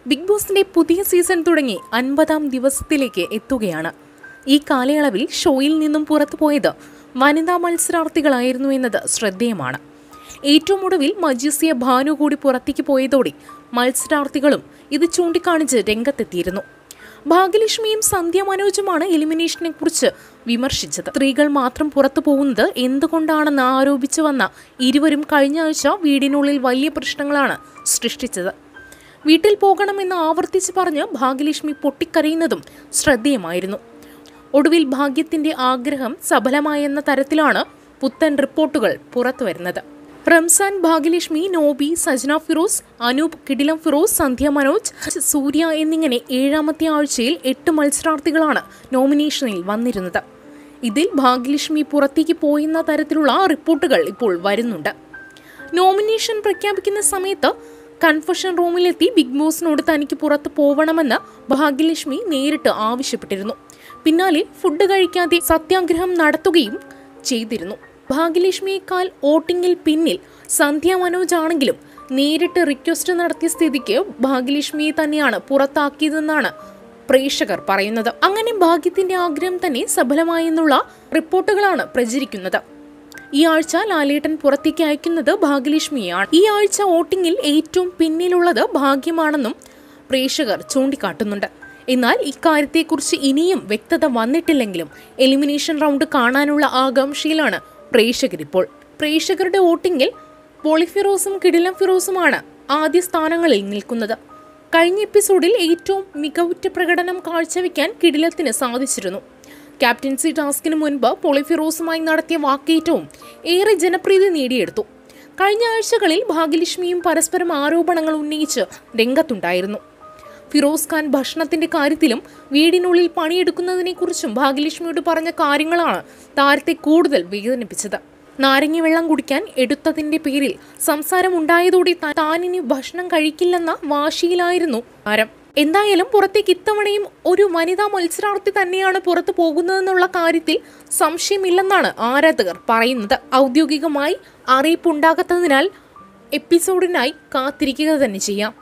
big ബോസിന്റെ പുതിയ season തുടങ്ങി അൻപതാം ദിവസത്തിലേക്ക് എത്തുകയാണ് ഈ കാലയളവിൽ ഷോയിൽ നിന്നും പുറത്തുപോയത് വനിതാ മത്സരാർത്ഥികളായിരുന്നു എന്നത് ശ്രദ്ധേയമാണ് ഏറ്റവും ഒടുവിൽ മജീസിയ ഭാനു കൂടി പുറത്തേക്ക് പോയതോടെ മത്സരാർത്ഥികളും ഇത് ചൂണ്ടിക്കാണിച്ച് രംഗത്തെത്തിയിരുന്നു ഭാഗ്യലക്ഷ്മിയും സന്ധ്യ മനോജുമാണ് എലിമിനേഷനെ കുറിച്ച് വിമർശിച്ചത് സ്ത്രീകൾ മാത്രം പുറത്തു പോകുന്നത് എന്തുകൊണ്ടാണെന്ന് ആരോപിച്ചു വന്ന ഇരുവരും കഴിഞ്ഞ ആഴ്ച വീടിനുള്ളിൽ വലിയ പ്രശ്നങ്ങളാണ് സൃഷ്ടിച്ചത് വീട്ടിൽ പോകണമെന്ന് ആവർത്തിച്ച് പറഞ്ഞ് ഭാഗ്യലക്ഷ്മി പൊട്ടിക്കരയുന്നതും ശ്രദ്ധേയമായിരുന്നു ഒടുവിൽ ഭാഗ്യത്തിന്റെ ആഗ്രഹം സഫലമായെന്ന തരത്തിലാണ് പുത്തൻ റിപ്പോർട്ടുകൾ പുറത്തുവരുന്നത് റംസാൻ ഭാഗ്യലക്ഷ്മി നോബി സജ്ന ഫിറോസ് അനൂപ് കിടിലം ഫിറോസ് സന്ധ്യ മനോജ് സൂര്യ എന്നിങ്ങനെ ഏഴാമത്തെ ആഴ്ചയിൽ എട്ട് മത്സരാർത്ഥികളാണ് നോമിനേഷനിൽ വന്നിരുന്നത് ഇതിൽ ഭാഗ്യലക്ഷ്മി പുറത്തേക്ക് പോയെന്ന തരത്തിലുള്ള റിപ്പോർട്ടുകൾ ഇപ്പോൾ വരുന്നുണ്ട് നോമിനേഷൻ പ്രഖ്യാപിക്കുന്ന സമയത്ത് കൺഫഷൻ റൂമിലെത്തി ബിഗ് ബോസിനോട് തനിക്ക് പുറത്ത് പോവണമെന്ന് ഭാഗ്യലക്ഷ്മി നേരിട്ട് ആവശ്യപ്പെട്ടിരുന്നു പിന്നാലെ ഫുഡ് കഴിക്കാതെ സത്യാഗ്രഹം നടത്തുകയും ചെയ്തിരുന്നു ഭാഗ്യലക്ഷ്മിയേക്കാൾ വോട്ടിംഗിൽ പിന്നിൽ സന്ധ്യ മനോജ് ആണെങ്കിലും നേരിട്ട് റിക്വസ്റ്റ് നടത്തിയ സ്ഥിതിക്ക് ഭാഗ്യലക്ഷ്മിയെ തന്നെയാണ് പുറത്താക്കിയതെന്നാണ് പ്രേക്ഷകർ പറയുന്നത് അങ്ങനെ ഭാഗ്യത്തിന്റെ ആഗ്രഹം തന്നെ സഫലമായെന്നുള്ള റിപ്പോർട്ടുകളാണ് പ്രചരിക്കുന്നത് ഈ ആഴ്ച ലാലേട്ടൻ പുറത്തേക്ക് അയക്കുന്നത് ഭാഗ്യലക്ഷ്മിയാണ് ഈ ആഴ്ച വോട്ടിംഗിൽ ഏറ്റവും പിന്നിലുള്ളത് ഭാഗ്യമാണെന്നും പ്രേക്ഷകർ ചൂണ്ടിക്കാട്ടുന്നുണ്ട് എന്നാൽ ഇക്കാര്യത്തെക്കുറിച്ച് ഇനിയും വ്യക്തത വന്നിട്ടില്ലെങ്കിലും എലിമിനേഷൻ റൗണ്ട് കാണാനുള്ള ആകാംക്ഷയിലാണ് പ്രേക്ഷകരിപ്പോൾ പ്രേക്ഷകരുടെ വോട്ടിംഗിൽ പോളിഫിറോസും കിടിലം ഫിറോസുമാണ് ആദ്യ സ്ഥാനങ്ങളിൽ നിൽക്കുന്നത് കഴിഞ്ഞ എപ്പിസോഡിൽ ഏറ്റവും മികവുറ്റ പ്രകടനം കാഴ്ചവെക്കാൻ കിടിലത്തിന് സാധിച്ചിരുന്നു ക്യാപ്റ്റൻസി ടാസ്കിന് മുൻപ് പോളിഫിറോസുമായി നടത്തിയ വാക്കേറ്റവും ഏറെ ജനപ്രീതി നേടിയെടുത്തു കഴിഞ്ഞ ആഴ്ചകളിൽ ഭാഗ്യലക്ഷ്മിയും പരസ്പരം ആരോപണങ്ങൾ ഉന്നയിച്ച് രംഗത്തുണ്ടായിരുന്നു ഫിറോസ് ഖാൻ ഭക്ഷണത്തിന്റെ കാര്യത്തിലും വീടിനുള്ളിൽ പണിയെടുക്കുന്നതിനെക്കുറിച്ചും ഭാഗ്യലക്ഷ്മിയോട് പറഞ്ഞ കാര്യങ്ങളാണ് താരത്തെ കൂടുതൽ വേദനിപ്പിച്ചത് നാരങ്ങ വെള്ളം കുടിക്കാൻ എടുത്തതിന്റെ പേരിൽ സംസാരമുണ്ടായതോടെ താനിനി ഭക്ഷണം കഴിക്കില്ലെന്ന വാശിയിലായിരുന്നു താരം എന്തായാലും പുറത്തേക്ക് ഇത്തവണയും ഒരു വനിതാ മത്സരാർത്ഥി തന്നെയാണ് പുറത്തു പോകുന്നതെന്നുള്ള കാര്യത്തിൽ സംശയമില്ലെന്നാണ് ആരാധകർ പറയുന്നത് ഔദ്യോഗികമായി അറിയിപ്പുണ്ടാകാത്തതിനാൽ എപ്പിസോഡിനായി കാത്തിരിക്കുക തന്നെ ചെയ്യാം